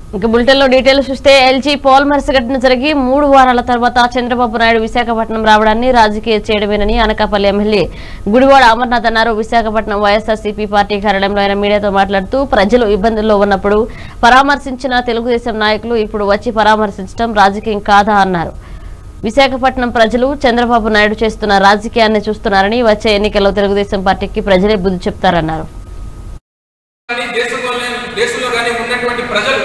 ఇక బులెటిన్ లో డీటెయిల్స్ చూస్తే ఎల్జీ పాల్మర్స్ ఘటన జరిగి మూడు వారాల తర్వాత చంద్రబాబు నాయుడు విశాఖపట్నం రావడాన్ని రాజకీయ చేయడమేనని అనకాపల్లి ఎమ్మెల్యే గుడివాడ అమర్నాథ్ అన్నారు విశాఖపట్నం వైఎస్ఆర్సీపీ పార్టీ కార్యాలయంలో ఆయన మీడియాతో మాట్లాడుతూ ప్రజలు ఇబ్బందుల్లో ఉన్నప్పుడు పరామర్శించిన తెలుగుదేశం నాయకులు ఇప్పుడు వచ్చి పరామర్శించడం రాజకీయం కాదా అన్నారు విశాఖపట్నం ప్రజలు చంద్రబాబు నాయుడు చేస్తున్న రాజకీయాన్ని చూస్తున్నారని వచ్చే ఎన్నికల్లో తెలుగుదేశం పార్టీకి ప్రజలే బుద్ధి చెప్తారన్నారు కానీ దేశంలో దేశంలో కానీ ఉన్నటువంటి ప్రజలు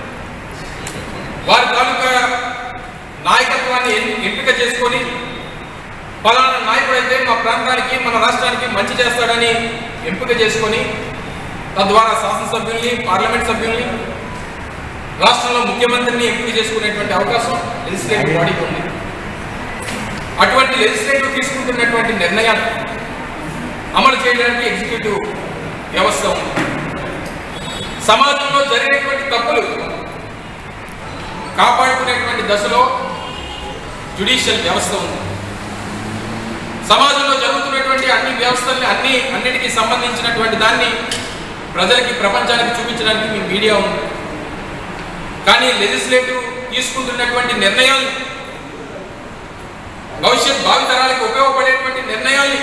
వారి తాలూకా నాయకత్వాన్ని ఎన్- ఎంపిక చేసుకొని పలానా నాయకుడైతే మా ప్రాంతానికి మన రాష్ట్రానికి మంచి చేస్తాడని ఎంపిక చేసుకొని తద్వారా శాసనసభ్యుల్ని పార్లమెంట్ సభ్యుల్ని రాష్ట్రంలో ముఖ్యమంత్రిని ఎంపిక చేసుకునేటువంటి అవకాశం లెజిస్లేటివ్ బాడీకి ఉంది అటువంటి లెజిస్లేటివ్ తీసుకుంటున్నటువంటి నిర్ణయాలు అమలు చేయడానికి ఎగ్జిక్యూటివ్ వ్యవస్థ ఉంది సమాజంలో జరిగినటువంటి తప్పులు కాపాడుకునేటువంటి దశలో జ్యుడిషియల్ వ్యవస్థ ఉంది సమాజంలో జరుగుతున్నటువంటి అన్ని వ్యవస్థల్ని అన్ని అన్నిటికీ సంబంధించినటువంటి దాన్ని ప్రజలకి ప్రపంచానికి చూపించడానికి మీ మీడియా ఉంది కానీ లెజిస్లేటివ్ తీసుకుంటున్నటువంటి నిర్ణయాల్ని భవిష్యత్ భావితరాలకు ఉపయోగపడేటువంటి నిర్ణయాల్ని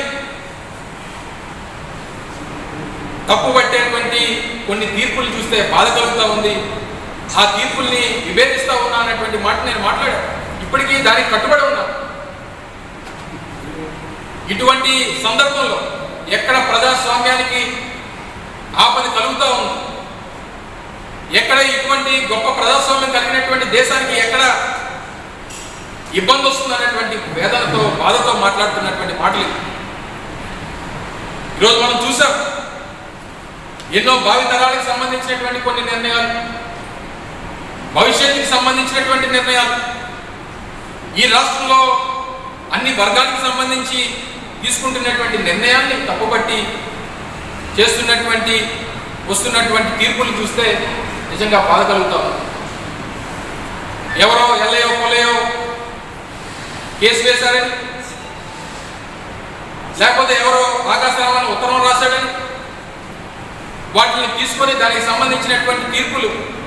తప్పుపట్టేటువంటి కొన్ని తీర్పులు చూస్తే బాధ కలుగుతూ ఉంది ఆ తీర్పుల్ని విభేదిస్తా ఉన్నా అన్నటువంటి మాట నేను మాట్లాడాను ఇప్పటికీ దానికి కట్టుబడి ఉన్నా ఇటువంటి సందర్భంలో ఎక్కడ ప్రజాస్వామ్యానికి ఆపద కలుగుతూ ఉంది ఎక్కడ ఇటువంటి గొప్ప ప్రజాస్వామ్యం కలిగినటువంటి దేశానికి ఎక్కడ ఇబ్బంది వస్తుంది అనేటువంటి వేదనతో బాధతో మాట్లాడుతున్నటువంటి మాటలు ఇవి. ఈరోజు మనం చూసాం ఎన్నో భావితరాలకు సంబంధించినటువంటి కొన్ని నిర్ణయాలు భవిష్యత్తుకి సంబంధించినటువంటి నిర్ణయాలు ఈ రాష్ట్రంలో అన్ని వర్గాలకు సంబంధించి తీసుకుంటున్నటువంటి నిర్ణయాన్ని తప్పుపట్టి చేస్తున్నటువంటి వస్తున్నటువంటి తీర్పులు చూస్తే నిజంగా బాధ కలుగుతాం ఎవరో ఎల్లయో పొలయో కేసు వేశారని లేకపోతే ఎవరో ఆకాశరామని ఉత్తరం రాశాడని వాటిని తీసుకొని దానికి సంబంధించినటువంటి తీర్పులు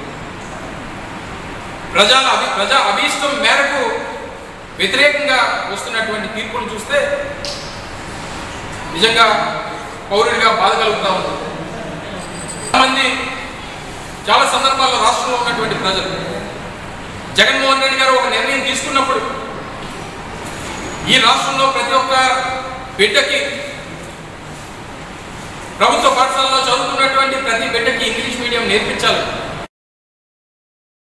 ప్రజల అభి ప్రజా అభీష్టం మేరకు వ్యతిరేకంగా వస్తున్నటువంటి తీర్పులు చూస్తే నిజంగా పౌరుడిగా బాధ కలుగుతా ఉంది మంది చాలా సందర్భాల్లో రాష్ట్రంలో ఉన్నటువంటి ప్రజలు జగన్మోహన్ రెడ్డి గారు ఒక నిర్ణయం తీసుకున్నప్పుడు ఈ రాష్ట్రంలో ప్రతి ఒక్క బిడ్డకి ప్రభుత్వ పాఠశాలలో చదువుతున్నటువంటి ప్రతి బిడ్డకి ఇంగ్లీష్ మీడియం నేర్పించాలి